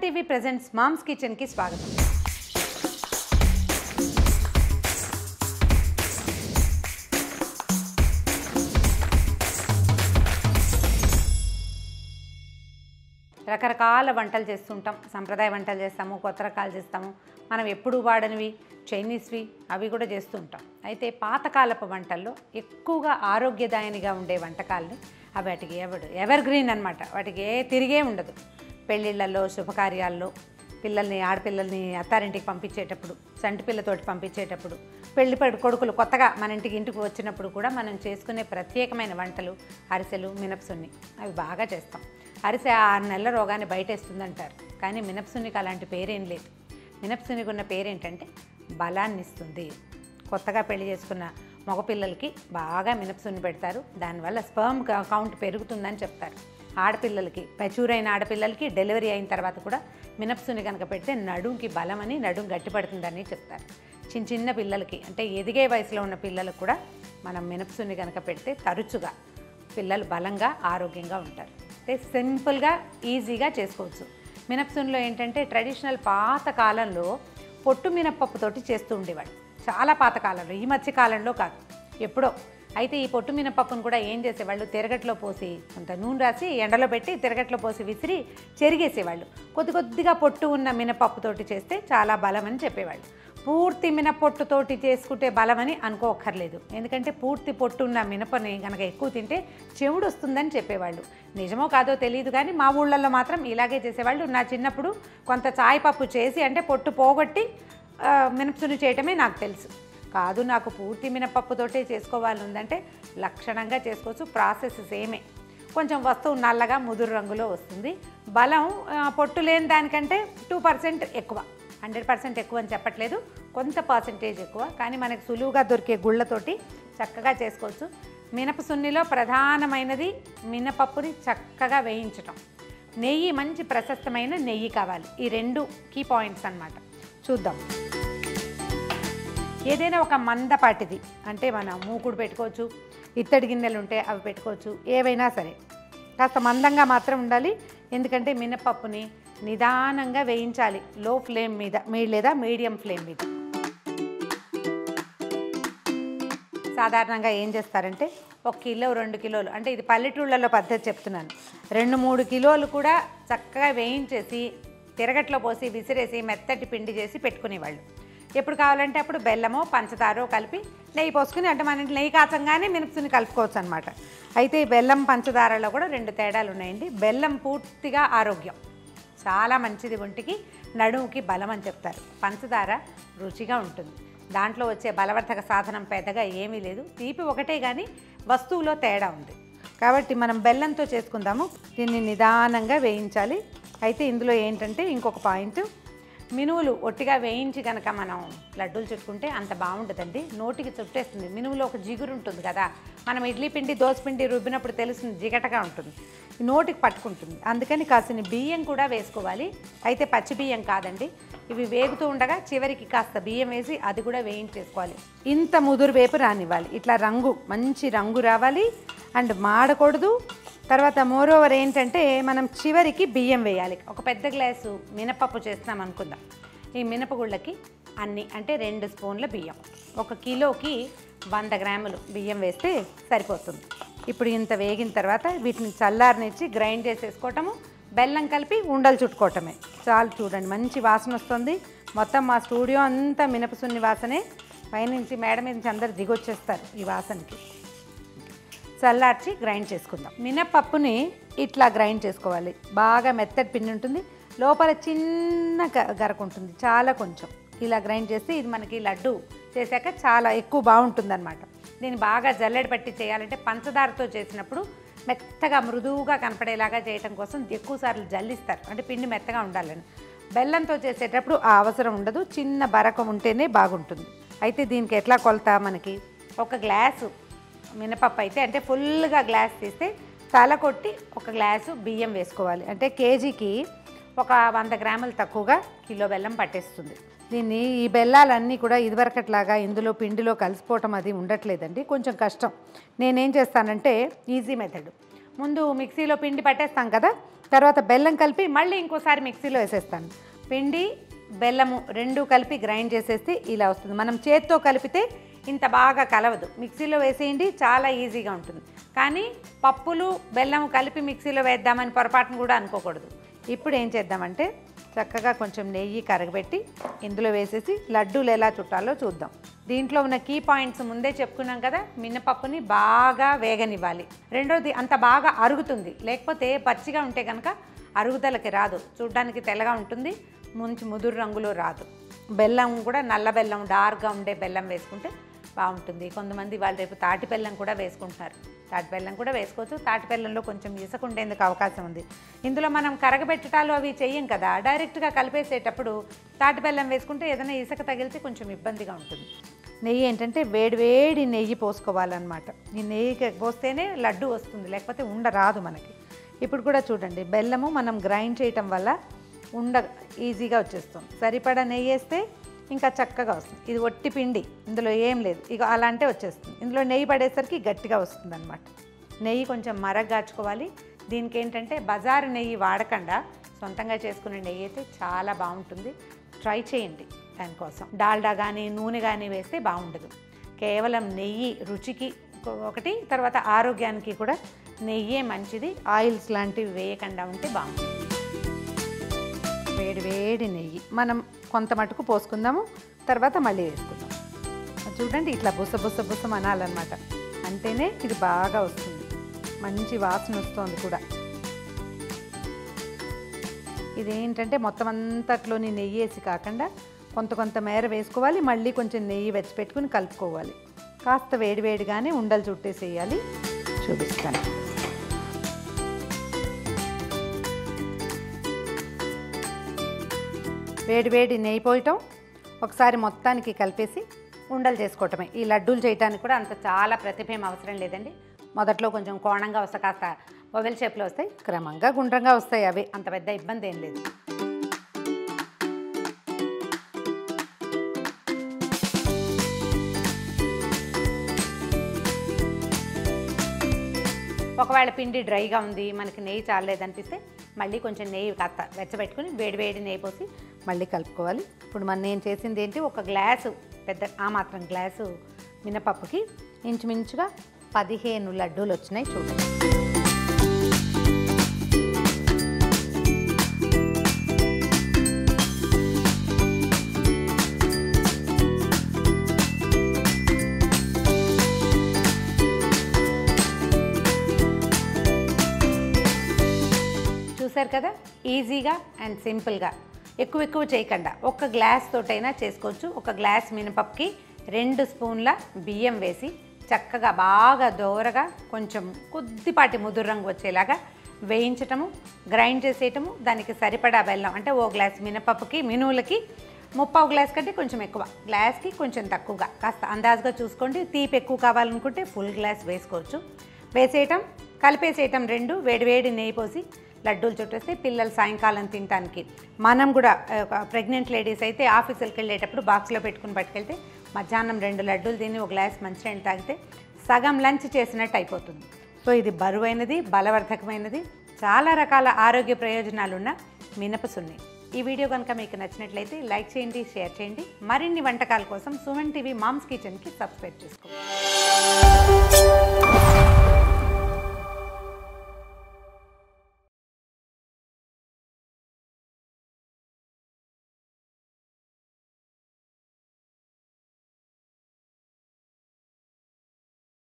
TV presents moms కిచెన్కి స్వాగతం రకరకాల వంటలు చేస్తుంటాం సంప్రదాయ వంటలు చేస్తాము కొత్త రకాలు చేస్తాము మనం ఎప్పుడు వాడనివి చైనీస్వి అవి కూడా చేస్తూ ఉంటాం అయితే పాతకాలపు వంటల్లో ఎక్కువగా ఆరోగ్యదాయనిగా ఉండే వంటకాలని అవి వాటికి ఎవడు ఎవర్ గ్రీన్ అనమాట వాటికి ఏ తిరిగే ఉండదు పెళ్ళిళ్ళల్లో శుభకార్యాల్లో పిల్లల్ని ఆడపిల్లల్ని అత్తారింటికి పంపించేటప్పుడు సంటి పిల్లతోటి పంపించేటప్పుడు పెళ్లి పడి కొడుకులు కొత్తగా మన ఇంటికి ఇంటికి వచ్చినప్పుడు కూడా మనం చేసుకునే ప్రత్యేకమైన వంటలు అరిసెలు మినప్సున్ని అవి బాగా చేస్తాం అరిసె ఆరు నెలల రోగాన్ని బయటేస్తుందంటారు కానీ మినప్సున్నికి అలాంటి పేరేం లేదు మినప్సునికి ఉన్న పేరేంటంటే బలాన్ని ఇస్తుంది కొత్తగా పెళ్లి చేసుకున్న మగపిల్లలకి బాగా మినప్సున్ని పెడతారు దానివల్ల స్పర్మ్ కౌంట్ పెరుగుతుందని చెప్తారు ఆడపిల్లలకి మెచ్యూర్ అయిన ఆడపిల్లలకి డెలివరీ అయిన తర్వాత కూడా మినప్సుని కనుక పెడితే నడుంకి బలమని నడుం గట్టిపడుతుందని చెప్తారు చిన్న చిన్న పిల్లలకి అంటే ఎదిగే వయసులో ఉన్న పిల్లలకు కూడా మనం మినప్సుని కనుక పెడితే తరచుగా పిల్లలు బలంగా ఆరోగ్యంగా ఉంటారు అంటే సింపుల్గా ఈజీగా చేసుకోవచ్చు మినప్సున్లో ఏంటంటే ట్రెడిషనల్ పాత కాలంలో పొట్టు మినపప్పుతోటి చేస్తూ ఉండేవాడు చాలా పాత కాలంలో ఈ మధ్య కాలంలో కాదు ఎప్పుడో అయితే ఈ పొట్టు మినపప్పును కూడా ఏం చేసేవాళ్ళు తిరగట్లో పోసి కొంత నూనె రాసి ఎండలో పెట్టి తిరగట్లో పోసి విసిరి చెరిగేసేవాళ్ళు కొద్ది కొద్దిగా పొట్టు ఉన్న మినపప్పుతోటి చేస్తే చాలా బలం అని చెప్పేవాళ్ళు పూర్తి మినపొట్టుతోటి చేసుకుంటే బలమని అనుకోక్కర్లేదు ఎందుకంటే పూర్తి పొట్టు ఉన్న మినపని కనుక ఎక్కువ తింటే చెవుడు వస్తుందని చెప్పేవాళ్ళు నిజమో కాదో తెలియదు కానీ మా ఊళ్ళల్లో మాత్రం ఇలాగే చేసేవాళ్ళు నా చిన్నప్పుడు కొంత చాయ్ పప్పు చేసి అంటే పొట్టు పోగొట్టి ఆ, మినపసుని చేయటమే నాకు తెలుసు కాదు నాకు పూర్తి మినపప్పుతోటే చేసుకోవాలి ఉందంటే లక్షణంగా చేసుకోవచ్చు ప్రాసెస్ సేమే కొంచెం వస్తువు నల్లగా ముదురు రంగులో వస్తుంది బలం ఆ, పొట్టు లేని దానికంటే టూ పర్సెంట్ ఎక్కువ హండ్రెడ్ పర్సెంట్ ఎక్కువ అని చెప్పట్లేదు కొంత పర్సెంటేజ్ ఎక్కువ కానీ మనకు సులువుగా దొరికే గుళ్ళతోటి చక్కగా చేసుకోవచ్చు మినప సున్నిలో ప్రధానమైనది మినపప్పుని చక్కగా వేయించటం నెయ్యి మంచి ప్రశస్తమైన నెయ్యి కావాలి ఈ రెండు కీ పాయింట్స్ అన్నమాట చూద్దాం ఏదైనా ఒక మందపాటిది అంటే మన మూకుడు పెట్టుకోవచ్చు ఇత్తడి గిన్నెలు ఉంటే అవి పెట్టుకోవచ్చు ఏవైనా సరే కాస్త మందంగా మాత్రం ఉండాలి ఎందుకంటే మినపప్పుని నిదానంగా వేయించాలి లో ఫ్లేమ్ మీద మీ లేదా మీడియం ఫ్లేమ్ మీద సాధారణంగా ఏం చేస్తారంటే ఒక కిలో రెండు కిలోలు అంటే ఇది పల్లెటూళ్ళలో పద్ధతి చెప్తున్నాను రెండు మూడు కిలోలు కూడా చక్కగా వేయించేసి తిరగట్లో పోసి విసిరేసి మెత్తటి పిండి చేసి పెట్టుకునేవాళ్ళు ఎప్పుడు కావాలంటే అప్పుడు బెల్లమో పంచదారో కలిపి నెయ్యి పోసుకుని అంటే మన ఇంట్లో నెయ్యి కాచంగానే మినప్సుని కలుపుకోవచ్చు అనమాట అయితే ఈ బెల్లం పంచదారలో కూడా రెండు తేడాలు ఉన్నాయండి బెల్లం పూర్తిగా ఆరోగ్యం చాలా మంచిది ఒంటికి నడుముకి బలం అని చెప్తారు పంచదార రుచిగా ఉంటుంది దాంట్లో వచ్చే బలవర్ధక సాధనం పెద్దగా ఏమీ లేదు తీపి ఒకటే కానీ వస్తువులో తేడా ఉంది కాబట్టి మనం బెల్లంతో చేసుకుందాము దీన్ని నిదానంగా వేయించాలి అయితే ఇందులో ఏంటంటే ఇంకొక పాయింట్ మినువులు ఒట్టిగా వేయించి కనుక మనం లడ్డూలు చుట్టుకుంటే అంత బాగుంటుందండి నోటికి చుట్టేస్తుంది మినువులో ఒక జిగురు ఉంటుంది కదా మనం ఇడ్లీ పిండి దోశ పిండి రుబ్బినప్పుడు తెలుస్తుంది జిగటగా ఉంటుంది ఈ నోటికి పట్టుకుంటుంది అందుకని కాసిన బియ్యం కూడా వేసుకోవాలి అయితే పచ్చి బియ్యం కాదండి ఇవి వేగుతూ ఉండగా చివరికి కాస్త బియ్యం వేసి అది కూడా వేయించేసుకోవాలి ఇంత ముదురు వేపు రానివ్వాలి ఇట్లా రంగు మంచి రంగు రావాలి అండ్ మాడకూడదు తర్వాత మోరోవర్ ఏంటంటే మనం చివరికి బియ్యం వేయాలి ఒక పెద్ద గ్లాసు మినపప్పు చేస్తున్నాం అనుకుందాం ఈ మినపగుళ్ళకి అన్ని అంటే రెండు స్పూన్ల బియ్యం ఒక కిలోకి వంద గ్రాములు బియ్యం వేస్తే సరిపోతుంది ఇప్పుడు ఇంత వేగిన తర్వాత వీటిని చల్లారనిచ్చి గ్రైండ్ చేసేసుకోవటము బెల్లం కలిపి ఉండలు చుట్టుకోవటమే చాలు చూడండి మంచి వాసన వస్తుంది మొత్తం మా స్టూడియో అంతా మినపసున్ని వాసనే పైనుంచి మేడ మీద నుంచి అందరు దిగొచ్చేస్తారు ఈ వాసనకి చల్లార్చి గ్రైండ్ చేసుకుందాం మినపప్పుని ఇట్లా గ్రైండ్ చేసుకోవాలి బాగా మెత్తటి పిండి ఉంటుంది లోపల చిన్న గ- గరకు ఉంటుంది చాలా కొంచెం ఇలా గ్రైండ్ చేస్తే ఇది మనకి లడ్డు చేశాక చాలా ఎక్కువ బాగుంటుంది అనమాట దీన్ని బాగా జల్లెడ పట్టి చేయాలంటే పంచదారతో చేసినప్పుడు మెత్తగా మృదువుగా కనపడేలాగా చేయటం కోసం ఎక్కువసార్లు జల్లిస్తారు అంటే పిండి మెత్తగా ఉండాలని బెల్లంతో చేసేటప్పుడు ఆ అవసరం ఉండదు చిన్న బరకం ఉంటేనే బాగుంటుంది అయితే దీనికి ఎట్లా కొలత మనకి ఒక గ్లాసు మినపప్పు అయితే అంటే ఫుల్గా గ్లాస్ తీస్తే తల కొట్టి ఒక గ్లాసు బియ్యం వేసుకోవాలి అంటే కేజీకి ఒక వంద గ్రాములు తక్కువగా కిలో బెల్లం పట్టేస్తుంది దీన్ని ఈ బెల్లాలన్నీ కూడా ఇదివరకట్లాగా ఇందులో పిండిలో కలిసిపోవటం అది ఉండట్లేదండి కొంచెం కష్టం నేనేం చేస్తానంటే ఈజీ మెథడ్ ముందు మిక్సీలో పిండి పట్టేస్తాం కదా తర్వాత బెల్లం కలిపి మళ్ళీ ఇంకోసారి మిక్సీలో వేసేస్తాను పిండి బెల్లము రెండు కలిపి గ్రైండ్ చేసేస్తే ఇలా వస్తుంది మనం చేత్తో కలిపితే ఇంత బాగా కలవదు మిక్సీలో వేసేయండి చాలా ఈజీగా ఉంటుంది కానీ పప్పులు బెల్లం కలిపి మిక్సీలో వేద్దామని పొరపాటును కూడా అనుకోకూడదు ఇప్పుడు ఏం చేద్దామంటే చక్కగా కొంచెం నెయ్యి కరగబెట్టి ఇందులో వేసేసి లడ్డూలు ఎలా చుట్టాలో చూద్దాం దీంట్లో ఉన్న కీ పాయింట్స్ ముందే చెప్పుకున్నాం కదా మినపప్పుని బాగా వేగనివ్వాలి రెండోది అంత బాగా అరుగుతుంది లేకపోతే పచ్చిగా ఉంటే కనుక అరుగుదలకి రాదు చూడ్డానికి తెల్లగా ఉంటుంది మంచి ముదురు రంగులో రాదు బెల్లం కూడా నల్ల బెల్లం డార్క్గా ఉండే బెల్లం వేసుకుంటే బాగుంటుంది కొంతమంది వాళ్ళు రేపు తాటి బెల్లం కూడా వేసుకుంటున్నారు తాటి బెల్లం కూడా వేసుకోవచ్చు తాటి బెల్లంలో కొంచెం ఇసుక ఉండేందుకు అవకాశం ఉంది ఇందులో మనం కరగబెట్టటాలు అవి చెయ్యం కదా డైరెక్ట్గా కలిపేసేటప్పుడు తాటి బెల్లం వేసుకుంటే ఏదైనా ఇసుక తగిలితే కొంచెం ఇబ్బందిగా ఉంటుంది నెయ్యి ఏంటంటే వేడి వేడి నెయ్యి పోసుకోవాలన్నమాట ఈ నెయ్యి పోస్తేనే లడ్డు వస్తుంది లేకపోతే ఉండ రాదు మనకి ఇప్పుడు కూడా చూడండి బెల్లము మనం గ్రైండ్ చేయటం వల్ల ఉండ ఈజీగా వచ్చేస్తుంది సరిపడా నెయ్యి వేస్తే ఇంకా చక్కగా వస్తుంది ఇది ఒట్టి పిండి ఇందులో ఏం లేదు ఇక అలా అంటే వచ్చేస్తుంది ఇందులో నెయ్యి పడేసరికి గట్టిగా వస్తుంది అనమాట నెయ్యి కొంచెం మరగ్గాచుకోవాలి దీనికి ఏంటంటే బజారు నెయ్యి వాడకుండా సొంతంగా చేసుకునే నెయ్యి అయితే చాలా బాగుంటుంది ట్రై చేయండి దానికోసం డాల్డా కానీ నూనె కానీ వేస్తే బాగుండదు కేవలం నెయ్యి రుచికి ఒకటి తర్వాత ఆరోగ్యానికి కూడా నెయ్యే మంచిది ఆయిల్స్ లాంటివి వేయకుండా ఉంటే బాగుంటుంది వేడి వేడి నెయ్యి మనం కొంత మటుకు పోసుకుందాము తర్వాత మళ్ళీ వేసుకుందాం అది చూడండి ఇట్లా బుస బుస బుస అనాలన్నమాట అంటేనే ఇది బాగా వస్తుంది మంచి వాసన వస్తుంది కూడా ఇదేంటంటే మొత్తం అంతట్లోని నెయ్యి వేసి కాకుండా కొంత కొంత మేర వేసుకోవాలి మళ్ళీ కొంచెం నెయ్యి వెచ్చి పెట్టుకుని కలుపుకోవాలి కాస్త వేడివేడిగానే ఉండలు చుట్టేసేయాలి చూపిస్తాను వేడి వేడి నెయ్యి పోయటం ఒకసారి మొత్తానికి కలిపేసి ఉండలు చేసుకోవటమే ఈ లడ్డూలు చేయడానికి కూడా అంత చాలా ప్రతిభ ఏం అవసరం లేదండి మొదట్లో కొంచెం కోణంగా వస్తే కాస్త ఒవెల్ షేప్లో వస్తాయి క్రమంగా గుండ్రంగా వస్తాయి అవి అంత పెద్ద ఇబ్బంది ఏం లేదు ఒకవేళ పిండి డ్రైగా ఉంది మనకి నెయ్యి చాలేదనిపిస్తే మళ్ళీ కొంచెం నెయ్యి కాస్త వెచ్చబెట్టుకుని వేడి వేడి నెయ్యి పోసి మళ్ళీ కలుపుకోవాలి ఇప్పుడు మన నేను చేసింది ఏంటి ఒక గ్లాసు పెద్ద ఆ మాత్రం గ్లాసు మినపప్పుకి ఇంచుమించుగా పదిహేను లడ్డూలు వచ్చినాయి చూడండి చూసారు కదా ఈజీగా అండ్ సింపుల్గా ఎక్కువ ఎక్కువ చేయకుండా ఒక గ్లాస్ తోటైనా చేసుకోవచ్చు ఒక గ్లాస్ మినపప్పుకి రెండు స్పూన్ల బియ్యం వేసి చక్కగా బాగా దోరగా కొంచెం కొద్దిపాటి ముదురు రంగు వచ్చేలాగా వేయించటము గ్రైండ్ చేసేయటము దానికి సరిపడా బెల్లం అంటే ఓ గ్లాస్ మినపప్పుకి మినువులకి ముప్పావు గ్లాస్ కంటే కొంచెం ఎక్కువ గ్లాస్కి కొంచెం తక్కువగా కాస్త అందాజుగా చూసుకోండి తీపి ఎక్కువ కావాలనుకుంటే ఫుల్ గ్లాస్ వేసుకోవచ్చు వేసేయటం కలిపేసేయటం రెండు వేడివేడి నెయ్యి పోసి లడ్డూలు చుట్టేస్తే పిల్లలు సాయంకాలం తినడానికి మనం కూడా ప్రెగ్నెంట్ లేడీస్ అయితే ఆఫీసులకు వెళ్ళేటప్పుడు బాక్స్లో పెట్టుకుని పట్టుకెళ్తే మధ్యాహ్నం రెండు లడ్డూలు తిని ఒక గ్లాస్ మంచినీళ్ళు తాగితే సగం లంచ్ చేసినట్టు అయిపోతుంది సో ఇది బరువైనది బలవర్ధకమైనది చాలా రకాల ఆరోగ్య ప్రయోజనాలున్న మినప సున్ని ఈ వీడియో కనుక మీకు నచ్చినట్లయితే లైక్ చేయండి షేర్ చేయండి మరిన్ని వంటకాల కోసం సుమన్ టీవీ మామ్స్ కిచెన్కి సబ్స్క్రైబ్ చేసుకోండి